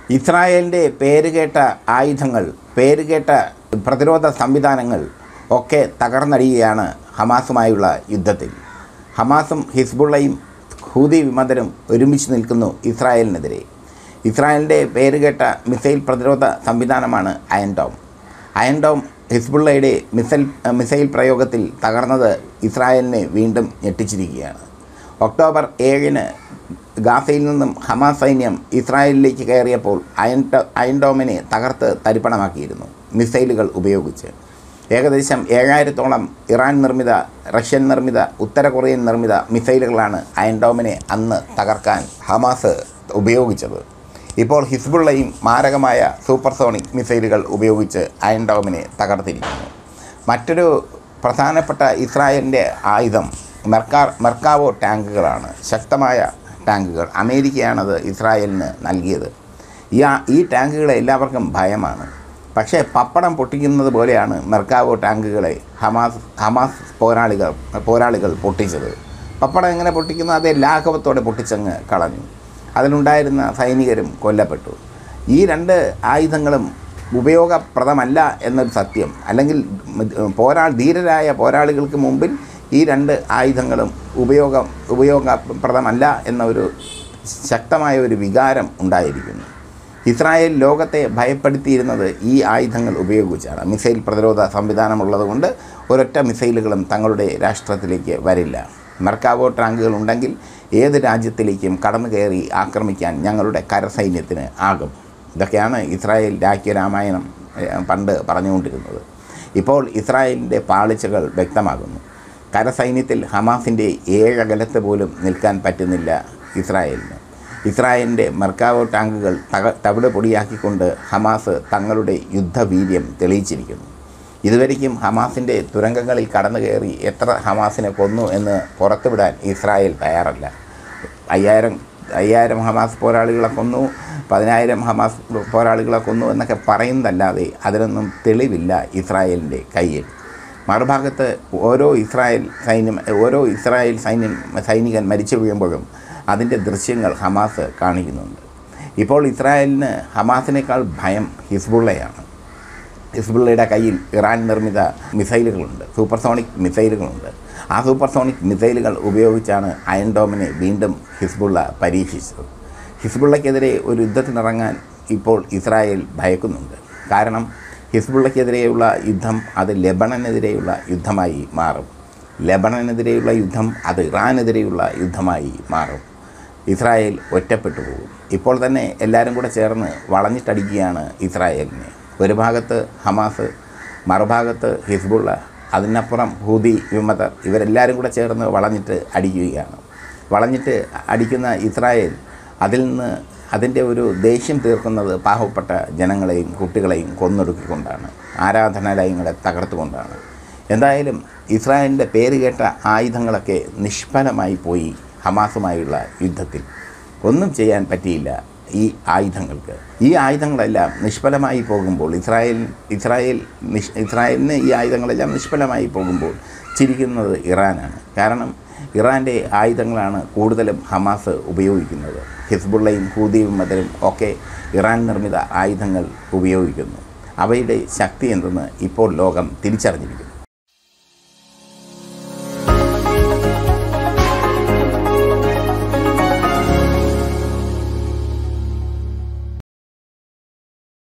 ഇസ്രായേലിൻ്റെ പേരുകേട്ട ആയുധങ്ങൾ പേരുകേട്ട പ്രതിരോധ സംവിധാനങ്ങൾ ഒക്കെ തകർന്നടിയുകയാണ് ഹമാസുമായുള്ള യുദ്ധത്തിൽ ഹമാസും ഹിസ്ബുള്ളയും ഹൂതി വിമതരും ഒരുമിച്ച് നിൽക്കുന്നു ഇസ്രായേലിനെതിരെ ഇസ്രായേലിൻ്റെ പേരുകേട്ട മിസൈൽ പ്രതിരോധ സംവിധാനമാണ് അയൻഡോം അയൻഡോം ഹിസ്ബുള്ളയുടെ മിസൈൽ മിസൈൽ പ്രയോഗത്തിൽ തകർന്നത് ഇസ്രായേലിനെ വീണ്ടും ഞെട്ടിച്ചിരിക്കുകയാണ് ഒക്ടോബർ ഏഴിന് ഗാസയിൽ നിന്നും ഹമാസ് സൈന്യം ഇസ്രായേലിലേക്ക് കയറിയപ്പോൾ അയൻടോ അയൻഡോമിനെ തകർത്ത് തരിപ്പണമാക്കിയിരുന്നു മിസൈലുകൾ ഉപയോഗിച്ച് ഏകദേശം ഏഴായിരത്തോളം ഇറാൻ നിർമ്മിത റഷ്യൻ നിർമ്മിത ഉത്തര കൊറിയൻ നിർമ്മിത മിസൈലുകളാണ് അയൻഡോമിനെ അന്ന് തകർക്കാൻ ഹമാസ് ഉപയോഗിച്ചത് ഇപ്പോൾ ഹിസ്ബുള്ളയും മാരകമായ സൂപ്പർസോണിക് മിസൈലുകൾ ഉപയോഗിച്ച് അയൻഡോമിനെ തകർത്തിരിക്കുന്നു മറ്റൊരു പ്രധാനപ്പെട്ട ഇസ്രായേലിൻ്റെ ആയുധം മെർക്കാർ മെർക്കാവോ ടാങ്കുകളാണ് ശക്തമായ ടാങ്കുകൾ അമേരിക്കയാണത് ഇസ്രായേലിന് നൽകിയത് ഈ ആ- ഈ ടാങ്കുകളെ എല്ലാവർക്കും ഭയമാണ് പക്ഷേ പപ്പടം പൊട്ടിക്കുന്നത് പോലെയാണ് മെർക്കാവോ ടാങ്കുകളെ ഹമാസ് ഹമാസ് പോരാളികൾ പോരാളികൾ പൊട്ടിച്ചത് പപ്പടം എങ്ങനെ പൊട്ടിക്കുന്നു അതേ ലാഘവത്തോടെ പൊട്ടിച്ചങ്ങ് കളഞ്ഞു അതിലുണ്ടായിരുന്ന സൈനികരും കൊല്ലപ്പെട്ടു ഈ രണ്ട് ആയുധങ്ങളും ഉപയോഗപ്രദമല്ല എന്നൊരു സത്യം അല്ലെങ്കിൽ പോരാ ധീരരായ പോരാളികൾക്ക് മുമ്പിൽ ഈ രണ്ട് ആയുധങ്ങളും ഉപയോഗം ഉപയോഗപ്രദമല്ല എന്ന ഒരു ശക്തമായ ഒരു വികാരം ഉണ്ടായിരിക്കുന്നു ഇസ്രായേൽ ലോകത്തെ ഭയപ്പെടുത്തിയിരുന്നത് ഈ ആയുധങ്ങൾ ഉപയോഗിച്ചാണ് മിസൈൽ പ്രതിരോധ സംവിധാനമുള്ളതുകൊണ്ട് ഒരൊറ്റ മിസൈലുകളും തങ്ങളുടെ രാഷ്ട്രത്തിലേക്ക് വരില്ല മെർക്കാവോ ടാങ്കുകൾ ഉണ്ടെങ്കിൽ ഏത് രാജ്യത്തിലേക്കും കടന്നു കയറി ആക്രമിക്കാൻ ഞങ്ങളുടെ കരസൈന്യത്തിന് ആകും ഇതൊക്കെയാണ് ഇസ്രായേൽ രാജ്യരാമായണം ഏഹ്, പണ്ട് പറഞ്ഞുകൊണ്ടിരുന്നത് ഇപ്പോൾ ഇസ്രായേലിൻ്റെ പാളിച്ചകൾ വ്യക്തമാകുന്നു കരസൈന്യത്തിൽ ഹമാസിൻ്റെ ഏഴകലത്ത് പോലും നിൽക്കാൻ പറ്റുന്നില്ല ഇസ്രായേലിന് ഇസ്രായേലിൻ്റെ മെർക്കാവോ ടാങ്കുകൾ തക തവിട് പൊടിയാക്കിക്കൊണ്ട് ഹമാസ് തങ്ങളുടെ യുദ്ധവീര്യം തെളിയിച്ചിരിക്കുന്നു ഇതുവരെയ്ക്കും ഹമാസിൻ്റെ തുരങ്കങ്ങളിൽ കടന്നു കയറി എത്ര ഹമാസിനെ കൊന്നു എന്ന് പുറത്തുവിടാൻ ഇസ്രായേൽ തയ്യാറല്ല അയ്യായിരം അയ്യായിരം ഹമാസ് പോരാളികളെ കൊന്നു പതിനായിരം ഹമാസ് പോരാളികളെ കൊന്നു എന്നൊക്കെ പറയുന്നതല്ലാതെ അതിനൊന്നും തെളിവില്ല ഇസ്രായേലിൻ്റെ കയ്യിൽ മറുഭാഗത്ത് ഓരോ ഇസ്രായേൽ സൈന്യം ഓരോ ഇസ്രായേൽ സൈന്യം സൈനികൻ മരിച്ചു വീഴുമ്പോഴും അതിൻ്റെ ദൃശ്യങ്ങൾ ഹമാസ് കാണിക്കുന്നുണ്ട് ഇപ്പോൾ ഇസ്രായേലിന് ഹമാസിനേക്കാൾ ഭയം ഹിസ്ബുള്ളയാണ് ഹിസ്ബുള്ളയുടെ കയ്യിൽ ഇറാൻ നിർമ്മിത മിസൈലുകളുണ്ട് സൂപ്പർസോണിക് മിസൈലുകളുണ്ട് ആ സൂപ്പർസോണിക് മിസൈലുകൾ ഉപയോഗിച്ചാണ് അയൻഡോമിനെ വീണ്ടും ഹിസ്ബുള്ള പരീക്ഷിച്ചത് ഹിസ്ബുള്ളയ്ക്കെതിരെ ഒരു യുദ്ധത്തിനിറങ്ങാൻ ഇപ്പോൾ ഇസ്രായേൽ ഭയക്കുന്നുണ്ട് കാരണം ഹിസ്ബുള്ളയ്ക്കെതിരെയുള്ള യുദ്ധം അത് ലെബണനെതിരെയുള്ള യുദ്ധമായി മാറും ലെബണനെതിരെയുള്ള യുദ്ധം അത് ഇറാനെതിരെയുള്ള യുദ്ധമായി മാറും ഇസ്രായേൽ ഒറ്റപ്പെട്ടു പോകും ഇപ്പോൾ തന്നെ എല്ലാവരും കൂടെ ചേർന്ന് വളഞ്ഞിട്ടടിക്കുകയാണ് ഇസ്രായേലിനെ ഒരു ഭാഗത്ത് ഹമാസ് മറുഭാഗത്ത് ഹിസ്ബുള്ള അതിനപ്പുറം ഹൂതി വിമതർ ഇവരെല്ലാവരും കൂടെ ചേർന്ന് വളഞ്ഞിട്ട് അടിക്കുകയാണ് വളഞ്ഞിട്ട് അടിക്കുന്ന ഇസ്രായേൽ അതിൽ നിന്ന് അതിൻ്റെ ഒരു ദേഷ്യം തീർക്കുന്നത് പാവപ്പെട്ട ജനങ്ങളെയും കുട്ടികളെയും കൊന്നൊടുക്കിക്കൊണ്ടാണ് ആരാധനാലയങ്ങളെ തകർത്തുകൊണ്ടാണ് എന്തായാലും ഇസ്രായേലിൻ്റെ പേര് കേട്ട ആയുധങ്ങളൊക്കെ നിഷ്ഫലമായി പോയി ഹമാസുമായുള്ള യുദ്ധത്തിൽ ഒന്നും ചെയ്യാൻ പറ്റിയില്ല ഈ ആയുധങ്ങൾക്ക് ഈ ആയുധങ്ങളെല്ലാം നിഷ്ഫലമായി പോകുമ്പോൾ ഇസ്രായേൽ ഇസ്രായേൽ നിഷ് ഇസ്രായേലിന് ഈ ആയുധങ്ങളെല്ലാം നിഷ്ഫലമായി പോകുമ്പോൾ ചിരിക്കുന്നത് ഇറാനാണ് കാരണം ഇറാൻ്റെ ആയുധങ്ങളാണ് കൂടുതലും ഹമാസ് ഉപയോഗിക്കുന്നത് ഹിസ്ബുള്ളയും ഹൂദിയും മതരും ഒക്കെ ഇറാൻ നിർമ്മിത ആയുധങ്ങൾ ഉപയോഗിക്കുന്നു അവയുടെ ശക്തി എന്തെന്ന് ഇപ്പോൾ ലോകം തിരിച്ചറിഞ്ഞിരിക്കുന്നു